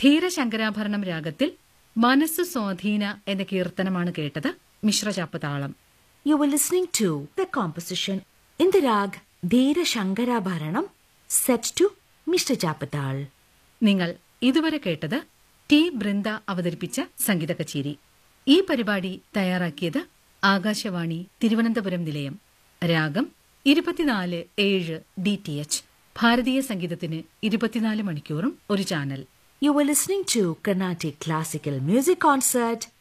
ധീരശങ്കരാഭരണം രാഗത്തിൽ മനസ്സു സ്വാധീന എന്ന കീർത്തനമാണ് കേട്ടത് മിശ്രചാപ്പ് താളം You were listening to the composition in the rag Dhira Shankarabharanam set to Mr. Chapatal. നിങ്ങൾ ഇതുവരെ കേട്ടത് ടി ബൃന്ദ അവതരിപ്പിച്ച സംഗീത കച്ചേരി ഈ പരിപാടി തയ്യാറാക്കിയത് ആകാശവാണി തിരുവനന്തപുരം നിലയം രാഗം ഇരുപത്തിനാല് ഏഴ് ഡി ടി എച്ച് ഭാരതീയ സംഗീതത്തിന് ഇരുപത്തിനാല് മണിക്കൂറും ഒരു channel You were listening to Carnatic Classical Music Concert